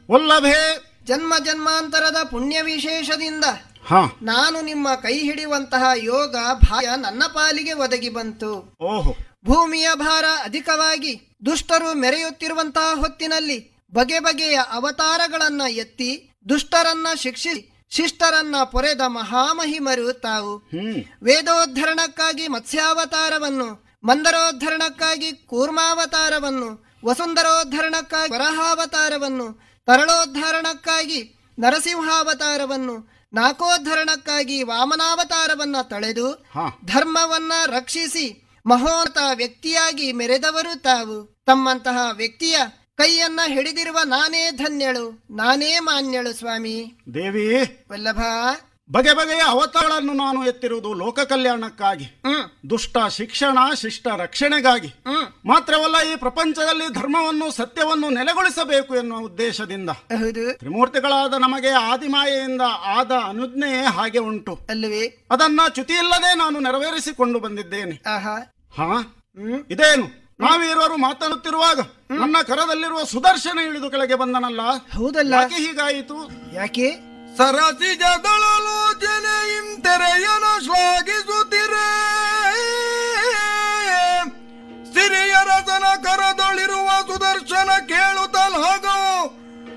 ವಲ್ಲಭೆ ಜನ್ಮ ಜನ್ಮಾಂತರದ ಪುಣ್ಯ ವಿಶೇಷದಿಂದ ಹಾ ನಾನು ನಿಮ್ಮ ಕೈ ಹಿಡಿಯುವಂತಹ ಯೋಗ ಭಾಗ್ಯ ನನ್ನ ಪಾಲಿಗೆ ಒದಗಿ ಬಂತು ಓಹೋ ಭೂಮಿಯ ಭಾರ ಅಧಿಕವಾಗಿ ದುಷ್ಟರು ಮೆರೆಯುತ್ತಿರುವಂತಹ ಹೊತ್ತಿನಲ್ಲಿ ಬಗೆ ಬಗೆಯ ಅವತಾರಗಳನ್ನ ಎತ್ತಿ ದುಷ್ಟರನ್ನ ಶಿಕ್ಷಿಸಿ ಶಿಷ್ಟರನ್ನ ಪೊರೆದ ಮಹಾಮಹಿಮರು ತಾವು ಹ್ಮ್ ವೇದೋದ್ಧರಣಕ್ಕಾಗಿ ಮತ್ಸ್ಯಾವತಾರವನ್ನು ಮಂದರೋದ್ಧರಣಕ್ಕಾಗಿ ಕೂರ್ಮಾವತಾರವನ್ನು ವಸುಂಧರೋದ್ಧರಣಕ್ಕಾಗಿ ವರಹಾವತಾರವನ್ನು ತರಳೋದ್ಧಾರಣಕ್ಕಾಗಿ ನರಸಿಂಹಾವತಾರವನ್ನು ನಾಕೋದ್ಧರಣಕ್ಕಾಗಿ ವಾಮನಾವತಾರವನ್ನ ತಳೆದು ಹಾ ಧರ್ಮವನ್ನ ರಕ್ಷಿಸಿ ಮಹೋನ್ನತ ವ್ಯಕ್ತಿಯಾಗಿ ಮೆರೆದವರು ತಾವು ತಮ್ಮಂತಹ ವ್ಯಕ್ತಿಯ ಕೈಯನ್ನ ಹಿಡಿದಿರುವ ನಾನೇ ಧನ್ಯಳು ನಾನೇ ಮಾನ್ಯಳು ಸ್ವಾಮಿ ದೇವಿ ವಲ್ಲಭ ಬಗೆ ಬಗೆಯ ಅವತಾರಗಳನ್ನು ನಾನು ಎತ್ತಿರುವುದು ಲೋಕ ಕಲ್ಯಾಣಕ್ಕಾಗಿ ಹ್ಮ್ ದುಷ್ಟ ಶಿಕ್ಷಣ ಶಿಷ್ಟ ರಕ್ಷಣೆಗಾಗಿ ಹ್ಮ್ ಮಾತ್ರವಲ್ಲ ಈ ಪ್ರಪಂಚದಲ್ಲಿ ಧರ್ಮವನ್ನು ಸತ್ಯವನ್ನು ನೆಲೆಗೊಳಿಸಬೇಕು ಎನ್ನುವ ಉದ್ದೇಶದಿಂದ ಹೌದು ತ್ರಿಮೂರ್ತಿಗಳಾದ ನಮಗೆ ಆದಿಮಾಯೆಯಿಂದ ಆದ ಅನುಜ್ಞೆಯೇ ಹಾಗೆ ಉಂಟು ಅಲ್ಲವೇ ಅದನ್ನ ಚ್ಯುತಿಯಿಲ್ಲದೆ ನಾನು ನೆರವೇರಿಸಿಕೊಂಡು ಬಂದಿದ್ದೇನೆ ಆಹಾ ಹಾ ಹ್ಮ್ ಇದೇನು ನಾವಿರುವರು ಮಾತನಾಡುತ್ತಿರುವಾಗ ನನ್ನ ಕರದಲ್ಲಿರುವ ಸುದರ್ಶನ ಇಳಿದು ಕೆಳಗೆ ಬಂದನಲ್ಲ ಹೌದಲ್ಲ ಯಾಕೆ ಹೀಗಾಯಿತು ಯಾಕೆ ಸರಸಿಜದಳಲೋಚನೆಯಿಂ ತೆರೆಯನ ಶ್ಲಾಘಿಸುತ್ತಿರೆ